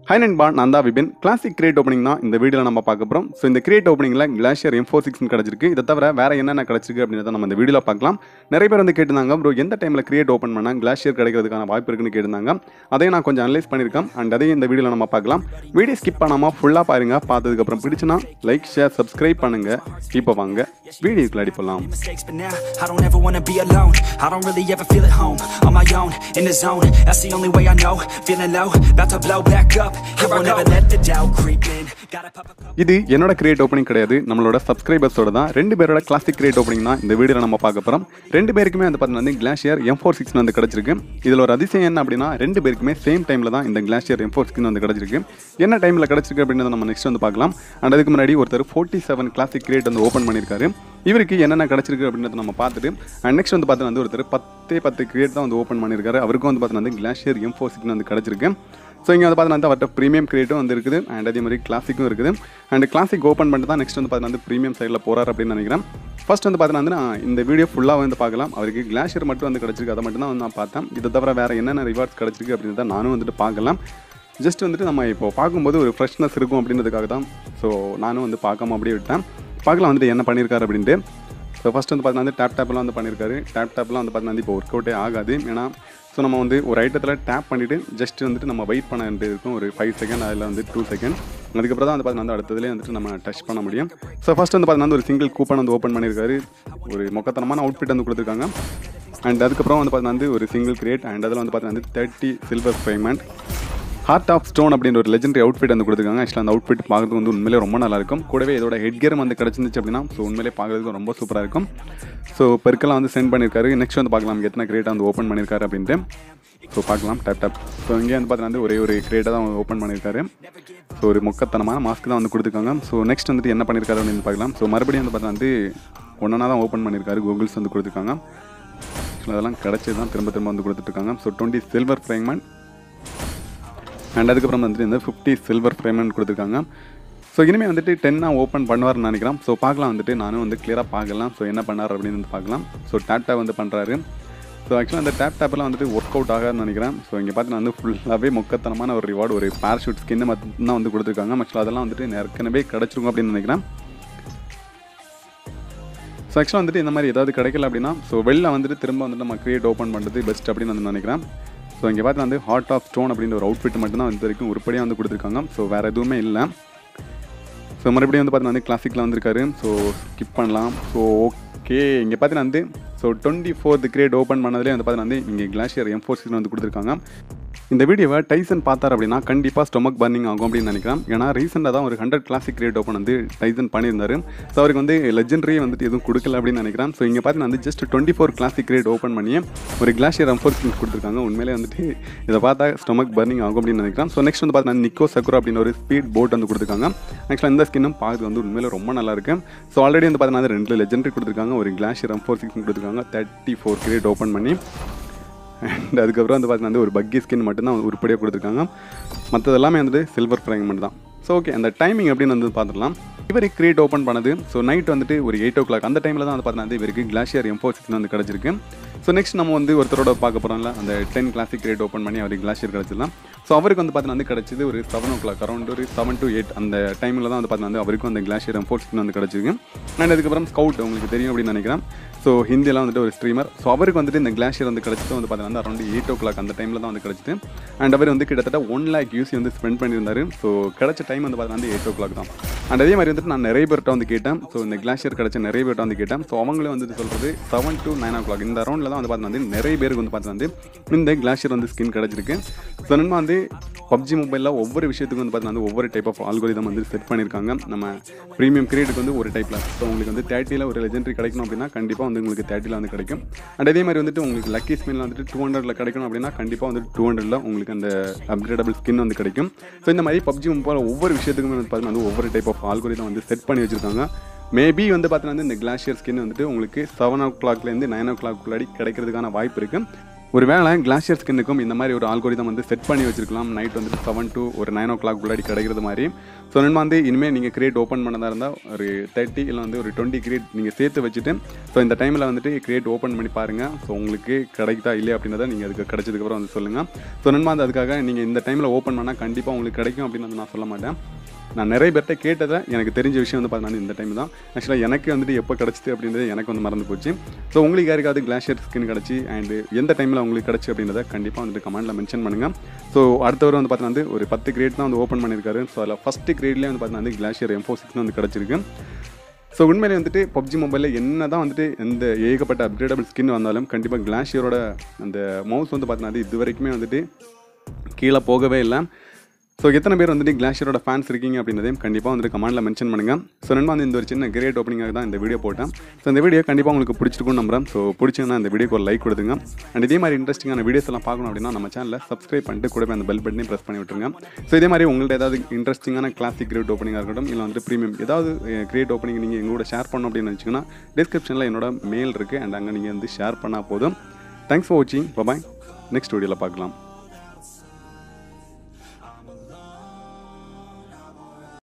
High நண்பா நான் தான் விபின் கிளாசிக் கிரியேட் ஓப்பனிங் தான் இந்த வீடியோவில் நம்ம பார்க்க போகிறோம் ஸோ இந்த கிரியேட் ஓப்பனிங்கில் கிளாஷியர் எம் ஃபோர் சிக்ஸ் கிடச்சிருக்கு இதை தவிர வேறு என்னென்ன கிடச்சிருக்கு அப்படின்றத நம்ம இந்த வீடியோவில் பார்க்கலாம் நிறைய பேர் வந்து கேட்டிருந்தாங்க ப்ரோ எந்த டைமில் கிரியேட் ஓப்பன் பண்ணால் கிளாஷியர் கிடைக்கிறதுக்கான வாய்ப்பு இருக்குன்னு கேட்டிருந்தாங்க அதையும் நான் கொஞ்சம் அனலைஸ் பண்ணியிருக்கேன் அண்ட் அதையும் இந்த வீடியோவில் நம்ம பார்க்கலாம் வீடியோ ஸ்கிப் பண்ணாமல் ஃபுல்லாக பாருங்க பார்த்ததுக்கப்புறம் பிடிச்சுன்னா லைக் ஷேர் சப்ஸ்கிரைப் பண்ணுங்கள் இப்போ வாங்க வீடியோக்குள்ள அடி போகலாம் mistakes, but now I don't ever wanna be alone. I don't really ever feel at home. On my own, in the zone. That's the only way I know. Feeling low, about to blow back up. Here I never let the doubt creep in. Gotta pop a couple. இது என்னோட create opening கிடையாது நம்மளோட சப்ஸ்கிரைபர்ஸோட தான் ரெண்டு பேரோட classic create opening தான் இந்த வீடியோவில் நம்ம பார்க்க போகிறோம் ரெண்டு பேருக்குமே வந்து பார்த்தீங்கன்னா வந்து கிளாஷியர் எம் ஃபோர் சிக்ஸ் வந்து கிடச்சிருக்கு இதில் ஒரு அதிசயம் என்ன அப்படின்னா ரெண்டு பேருக்குமே சேம் டைமில் தான் இந்த கிளாஷியர் எம் ஃபோர் சிக்ஸ் வந்து கிடச்சிருக்கு என்ன டைமில் கிடச்சிருக்கு அப்படின்றத நம்ம நெக்ஸ்ட் வந்து பார்க்கலாம் அண்ட் அதுக்கு முன்னாடி ஒருத்தர் ஃபோர்ட்டி செவன் கிளாசிக் கிரியேட் வந்து ஓப்பன் பண்ணியிருக்காரு இவருக்கு என்னென்ன கிடச்சிருக்கு அப்படின்றத நம்ம பார்த்துட்டு அண்ட் நெக்ஸ்ட் வந்து பார்த்தீங்கன்னா வந்து ஒருத்தர் பத்தே பத்து கிரியேட் தான் வந்து ஓப்பன் பண்ணியிருக்காரு அவருக்கும் வந்து பார்த்தீங்கன்னா வந்து கிளாஷியர் எம் ஃபோர் சிக்ஸ் வந்து கிடச்சிருக்கு ஸோ இங்கே வந்து பார்த்தீங்கன்னா அவர்கிட்ட ப்ரீமியம் கிரியேட்டும் வந்து இருக்குது அண்ட் அதே மாதிரி கிளாசிக்கும் இருக்குது அண்ட் கிளாசிக் ஓப்பன் பண்ணிட்டு தான் நெக்ஸ்ட் வந்து பார்த்தீங்கன்னா வந்து ப்ரீமியம் சைடில் போகிறார் அப்படின்னு நினைக்கிறேன் ஃபர்ஸ்ட் வந்து பார்த்தீங்கன்னா வந்து நான் இந்த வீடியோ ஃபுல்லாக வந்து பார்க்கலாம் அவருக்கு கிளாஷியர் மட்டும் வந்து கிடச்சிருக்கு அதை மட்டும் தான் வந்து நான் பார்த்தேன் இதை தவிர வேறு என்னென்ன ரிவார்ட்ஸ் கிடச்சிருக்கு அப்படின்றத நானும் வந்துட்டு பார்க்கலாம் ஜஸ்ட் வந்துட்டு நம்ம இப்போ பார்க்கும்போது ஒரு ஃப்ரெஷ்னஸ் இருக்கும் அப்படின்றதுக்காக தான் ஸோ நானும் வந்து பார்க்காம அப்படியே விட்டேன் பார்க்கலாம் வந்துட்டு என்ன பண்ணியிருக்காரு அப்படின்ட்டு ஸோ ஃபஸ்ட் வந்து பார்த்தீங்கன்னா வந்து டேப் டேப்லாம் வந்து பண்ணியிருக்காரு டேப் டேப்லாம் வந்து பார்த்தீங்கன்னா இப்போ ஒர்க் அவுட்டே ஆகாது ஏன்னா ஸோ நம்ம வந்து ஒரு ஐட்டத்தில் டேப் பண்ணிவிட்டு ஜஸ்ட் வந்துட்டு நம்ம வெயிட் பண்ண வேண்டியது இருக்கும் ஒரு ஃபைவ் செகண்ட் அதில் வந்து டூ செகண்ட் அதுக்கப்புறம் தான் வந்து பார்த்தீங்கன்னா வந்து அடுத்ததுலேயே வந்துட்டு நம்ம டச் பண்ண முடியும் ஸோ ஃபஸ்ட் வந்து பார்த்தீங்கன்னா வந்து ஒரு சிங்கிள் கூப்பன் வந்து ஓப்பன் பண்ணியிருக்காரு ஒரு மொக்கத்தனமான அவுட்ஃபிட் வந்து கொடுத்துருக்காங்க அண்ட் அதுக்கப்புறம் வந்து பார்த்தீங்கன்னா வந்து ஒரு சிங்கிள் கிரியேட் அண்ட் அதில் வந்து பார்த்தீங்கன்னா வந்து thirty silver payment heart of stone அப்படின்ற ஒரு லெஜெண்டரி அவுட்ஃபிட் வந்து கொடுத்துருக்காங்க ஆக்சுவலாக அந்த அவுட்ஃபிட் பார்க்கறதுக்கு வந்து உண்மையிலே ரொம்ப நல்லா இருக்கும் கூடவே இதோட ஹெட் கியரும் வந்து கிடச்சிருந்துச்சு அப்படின்னா ஸோ உண்மையிலே பார்க்கறதுக்கு ரொம்ப சூப்பராக இருக்கும் ஸோ பெருக்கெல்லாம் வந்து சென்ட் பண்ணியிருக்காரு நெக்ஸ்ட் வந்து பார்க்கலாம் எத்தனை கிரேட்டாக வந்து ஓப்பன் பண்ணியிருக்காரு அப்படின்ட்டு ஸோ பார்க்கலாம் டேப் டேப் ஸோ இங்கே வந்து பார்த்தீங்கன்னா வந்து ஒரே ஒரு கிரேட்டாக தான் ஓப்பன் பண்ணியிருக்காரு ஸோ ஒரு மொக்கத்தனமான மாஸ்க் தான் வந்து கொடுத்துருக்காங்க ஸோ நெக்ஸ்ட் வந்துட்டு என்ன பண்ணியிருக்காரு அப்படின்னு பார்க்கலாம் ஸோ மறுபடியும் வந்து பார்த்தா வந்து ஒன்றா தான் ஓப்பன் பண்ணியிருக்காரு கூகுள்ஸ் வந்து கொடுத்துருக்காங்க ஸோ அதெல்லாம் கிடச்சி தான் திரும்ப திரும்ப வந்து கொடுத்துட்ருக்காங்க so twenty silver fragment and அதுக்கப்புறம் வந்துட்டு இந்த ஃபிஃப்டி சில்வர் ஃப்ரேம்னு கொடுத்துருக்காங்க ஸோ இனிமேல் வந்துட்டு டென்னாக ஓப்பன் பண்ணுவார்னு நினைக்கிறேன் ஸோ பார்க்கலாம் வந்துட்டு நானும் வந்து கிளியராக பார்க்கலாம் ஸோ என்ன பண்ணார் அப்படின்னு வந்து பார்க்கலாம் ஸோ டேப் டேப் வந்து பண்ணுறாரு ஸோ ஆக்சுவலாக அந்த டேப் டேப்லாம் வந்துட்டு ஒர்க் அவுட் ஆகாதுன்னு நினைக்கிறேன் ஸோ இங்கே பார்த்தீங்கன்னா வந்து ஃபுல்லாகவே மொக்கத்தனமான ஒரு ரிவார்டு ஒரு பேராஷூட் ஸ்கின்னு மட்டும் தான் வந்து கொடுத்துருக்காங்க ஆக்சுவலாக அதெல்லாம் வந்துட்டு ஏற்கனவே கிடச்சிருக்கும் அப்படின்னு நினைக்கிறேன் ஸோ ஆக்சுவலாக வந்துட்டு இந்த மாதிரி ஏதாவது கிடைக்கல அப்படின்னா ஸோ வெளில வந்துட்டு திரும்ப வந்துட்டு நம்ம கிரியேட் ஓப்பன் பண்ணுறது பெஸ்ட் அப்படின்னு வந்து நினைக்கிறேன் ஸோ இங்கே பார்த்து வந்து ஹார்ட் ஆஃப் ஸ்டோன் அப்படின்ற ஒரு அவுட்ஃபிட் மட்டும் தான் வந்து வரைக்கும் உருப்படியாக வந்து கொடுத்துருக்காங்க ஸோ வேறு எதுவுமே இல்லை ஸோ மறுபடியும் வந்து பார்த்தீங்கன்னா வந்து கிளாசிக்கில் வந்திருக்காரு ஸோ ஸ்கிப் பண்ணலாம் ஸோ ஓகே இங்கே பார்த்தீங்கன்னா வந்து so twenty fourth crate open பண்ணதுலேயே வந்து பார்த்தீங்கன்னா வந்து இங்கே கிளாஷியர் எம் ஃபோர் வந்து கொடுத்துருக்காங்க இந்த வீடியோவை டைசன் பார்த்தார் அப்படின்னா கண்டிப்பாக ஸ்டொமக் பர்னிங் ஆகும் அப்படின்னு நினைக்கிறேன் ஏன்னா ரீசெண்டாக தான் ஒரு ஹண்ட்ரட் கிளாசிக் கிரியேட் ஓப்பன் வந்து டைசன் பண்ணியிருந்தாரு ஸோ அவருக்கு வந்து லெஜெண்டரி வந்துட்டு எதுவும் கொடுக்கல அப்படின்னு நினைக்கிறேன் ஸோ இங்கே பார்த்தீங்கன்னா வந்து just twenty four classic crate open பண்ணி ஒரு கிளாஷியர் எம்ஃபோர்ஸ்மெண்ட் கொடுத்துருக்காங்க உண்மையிலே வந்துட்டு இதை பார்த்தா ஸ்டொமக் பர்னிங் ஆகும் அப்படின்னு நினைக்கிறேன் ஸோ நெக்ஸ்ட் வந்து பார்த்தீங்கன்னா நிக்கோ சக்குரா அப்படின்னு ஒரு ஸ்பீட் போட் வந்து கொடுத்துருக்காங்க ஆக்சுவலாக இந்த ஸ்கின்னும் பார்க்குறது வந்து உண்மையிலே ரொம்ப நல்லா இருக்கு ஸோ ஆல்ரெடி வந்து பார்த்தீங்கன்னா ரெண்டு லெஜெண்டரி கொடுத்துருக்காங்க ஒரு கிளாஷியர் எம்ஃபோர் சிக்ஸ் கொடுத்துருக்காங்க தேர்ட்டி ஃபோர் கிரியேட் ஓப்பன் பண்ணி அண்ட் அதுக்கப்புறம் வந்து பார்த்தீங்கன்னா வந்து ஒரு பக்கி ஸ்கின் மட்டும்தான் உருப்படியாக கொடுத்துருக்காங்க மற்றது எல்லாமே வந்துட்டு சில்வர் ஃப்ரேங்மெண்ட் தான் ஸோ ஓகே அந்த டைமிங் அப்படின்னு வந்து பார்த்துடலாம் இவர் கிரியேட் ஓப்பன் பண்ணது ஸோ நைட் வந்துட்டு ஒரு எயிட் ஓ கிளாக் அந்த டைமில் தான் வந்து பார்த்தீங்கன்னா இவருக்கு கிளாஷியர் எம் ஃபோர் வந்து கிடச்சிருக்கு ஸோ நெக்ஸ்ட் நம்ம வந்து ஒருத்தரோட பார்க்க போகிறோம்ல அந்த டென் கிளாசிக் கிரியேட் ஓப்பன் பண்ணி அவருக்கு கிளாஷியர் கிடச்சிடலாம் ஸோ அவருக்கு வந்து பார்த்தீங்கன்னா வந்து கிடச்சிது ஒரு செவன் ஓ கிளாக் அரௌண்ட் ஒரு செவன் டு எயிட் அந்த டைமில் தான் வந்து பார்த்தீங்கன்னா வந்து அவருக்கும் அந்த கிளாஷியர் எம் ஃபோர் வந்து கிடச்சிருக்கு அண்ட் அதுக்கப்புறம் ஸ்கவுட் உங்களுக்கு தெரியும் அப்படின்னு நினைக்கிறேன் ஸோ ஹிந்தியெல்லாம் வந்துட்டு ஒரு ஸ்ட்ரீமர் ஸோ அவருக்கு வந்துட்டு இந்த கிளாஷியர் வந்து கிடச்சிட்டு வந்து பார்த்தீங்கன்னா அரௌண்ட் எயிட் ஓ கிளாக் அந்த டைமில் தான் வந்து கிடச்சிது அண்ட் அவர் வந்து கிட்டத்தட்ட ஒன் லேக் யூசி வந்து ஸ்பெண்ட் பண்ணியிருந்தாரு ஸோ கிடச்ச டைம் வந்து பார்த்தீங்கன்னா வந்து எயிட் ஓ கிளாக் தான் அண்ட் அதே மாதிரி வந்துட்டு நான் நிறைய பேர்கிட்ட வந்து கேட்டேன் ஸோ இந்த கிளாஷியர் கிடச்ச நிறைய பேர்கிட்ட வந்து கேட்டேன் ஸோ அவங்களே வந்துட்டு சொல்கிறது seven to nine o'clock இந்த அரௌண்டில் தான் வந்து பார்த்தீங்கன்னா வந்து நிறைய பேருக்கு வந்து பார்த்தீங்கன்னா வந்து இந்த கிளாஷியர் வந்து ஸ்கின் கிடச்சிருக்கு ஸோ நம்ம வந்து பப்ஜி மொபைலில் ஒவ்வொரு விஷயத்துக்கும் வந்து பார்த்தீங்கன்னா வந்து ஒவ்வொரு டைப் ஆஃப் ஆல்கோரிதம் வந்து செட் பண்ணியிருக்காங்க நம்ம ப்ரீமியம் கிரியேட்டுக்கு வந்து ஒரு டைப்பில் ஸோ உங்களுக்கு வந்து தேர்ட்டியில் ஒரு லெஜெண்டரி கிடைக்கணும் அப்படின்னா கண்டிப்பாக வந்து உங்களுக்கு தேர்ட்டியில் வந்து கிடைக்கும் அண்ட் அதே மாதிரி வந்துட்டு உங்களுக்கு லக்கி ஸ்பின்ல வந்துட்டு டூ ஹண்ட்ரட்ல கிடைக்கணும் அப்படின்னா கண்டிப்பாக வந்து டூ ஹண்ட்ரட்ல உங்களுக்கு அந்த அப்கிரேடபிள் ஸ்கின் வந்து கிடைக்கும் ஸோ இந்த மாதிரி பப்ஜி போகிற ஒவ்வொரு விஷயத்துக்குமே வந்து பார்த்தீங்கன்னா வந்து ஒவ்வொரு டைப் ஆஃப் ஆல்கோரிதம் வந்து செட் பண்ணி வச்சிருக்காங்க மேபி வந்து பார்த்தீங்கன்னா வந்து இந்த கிளாஷியர் ஸ்கின் வந்துட்டு உங்களுக்கு செவன் ஓ கிளாக்லேருந்து நைன் ஓ கிளாக் முன்னாடி கிடைக்கிறதுக்கான வாய்ப்பு இருக்குது ஒரு வேளை கிளாஷியர் ஸ்கின்னுக்கும் இந்த மாதிரி ஒரு ஆல்கோரிதம் வந்து செட் பண்ணி வச்சிருக்கலாம் நைட் வந்துட்டு செவன் to ஒரு நைன் ஓ கிளாக் உள்ளாடி கிடைக்கிறது மாதிரி ஸோ நண்பா வந்து இனிமேல் நீங்கள் கிரியேட் ஓப்பன் பண்ணதா இருந்தால் ஒரு தேர்ட்டி இல்லை வந்து ஒரு டுவெண்ட்டி கிரியேட் நீங்கள் சேர்த்து வச்சுட்டு ஸோ இந்த டைமில் வந்துட்டு கிரியேட் ஓப்பன் பண்ணி பாருங்கள் ஸோ உங்களுக்கு கிடைக்குதா இல்லையா அப்படின்றத நீங்கள் அதுக்கு கிடைச்சதுக்கப்புறம் வந்து சொல்லுங்கள் ஸோ நண்பா வந்து அதுக்காக நீங்கள் இந்த டைமில் ஓப்பன் பண்ணால் கண்டிப்பாக உங்களுக்கு கிடைக்கும் அப்படின்னு வந்து நான் சொல்ல மாட்டேன் நான் நிறைய பேர்கிட்ட கேட்டதை எனக்கு தெரிஞ்ச விஷயம் வந்து பார்த்தீங்கன்னா இந்த டைம் தான் ஆக்சுவலாக எனக்கு வந்துட்டு எப்போ கிடச்சிது அப்படின்றது எனக்கு வந்து மறந்து போச்சு ஸோ உங்களுக்கு யாருக்காவது கிளாஷியர் ஸ்கின் கிடச்சி அண்டு எந்த டைமில் உங்களுக்கு கிடச்சி அப்படின்றத கண்டிப்பாக வந்துட்டு கமெண்ட்டில் மென்ஷன் பண்ணுங்கள் ஸோ அடுத்தவர் வந்து பார்த்தீங்கன்னா வந்து ஒரு பத்து கிரேட் தான் வந்து ஓப்பன் பண்ணியிருக்காரு ஸோ அதில் ஃபஸ்ட்டு கிரேட்லேயே வந்து பார்த்தீங்கன்னா வந்து கிளாஷியர் எம்போ சிக்ஸ் வந்து கிடச்சிருக்கு ஸோ உண்மையிலே வந்துட்டு பப்ஜி மொபைலில் என்ன தான் வந்துட்டு எந்த ஏகப்பட்ட அப்கிரேடபிள் ஸ்கின் வந்தாலும் கண்டிப்பாக கிளாஷியரோட அந்த மவுஸ் வந்து பார்த்தீங்கன்னா இது வரைக்குமே வந்துட்டு கீழே போகவே இல்லை ஸோ எத்தனை பேர் வந்துட்டு கிளாஷியரோட ஃபேன்ஸ் இருக்கீங்க அப்படின்றதையும் கண்டிப்பாக வந்துட்டு கமெண்ட்டில் மென்ஷன் பண்ணுங்கள் ஸோ நண்பா வந்து இந்த ஒரு சின்ன கிரேட் ஓப்பனிங்காக தான் இந்த வீடியோ போட்டேன் ஸோ இந்த வீடியோ கண்டிப்பாக உங்களுக்கு பிடிச்சிருக்கும்னு நம்புறேன் ஸோ பிடிச்சிருந்தா இந்த வீடியோக்கு ஒரு லைக் கொடுத்துங்க அண்ட் இதே மாதிரி இன்ட்ரெஸ்டிங்கான வீடியோஸ் எல்லாம் பார்க்கணும் அப்படின்னா நம்ம சேனலில் சப்ஸ்கிரைப் பண்ணிட்டு கூட அந்த பெல் பட்டனையும் ப்ரெஸ் பண்ணி விட்டுருங்க ஸோ இதே மாதிரி உங்கள்ட்ட ஏதாவது இன்ட்ரெஸ்டிங்கான கிளாசிக் கிரேட் ஓப்பனிங்காக இருக்கட்டும் இல்லை வந்து ப்ரீமியம் ஏதாவது கிரேட் ஓப்பனிங் நீங்கள் எங்களோட ஷேர் பண்ணணும் அப்படின்னு நினச்சிங்கன்னா டிஸ்கிரிப்ஷனில் என்னோட மெயில் இருக்குது அண்ட் அங்கே நீங்கள் வந்து ஷேர் பண்ணால் போதும் தேங்க்ஸ் ஃபார் வாட்சிங் பபாய் நெக்ஸ்ட் வீடியோவில் பார்க்கலாம்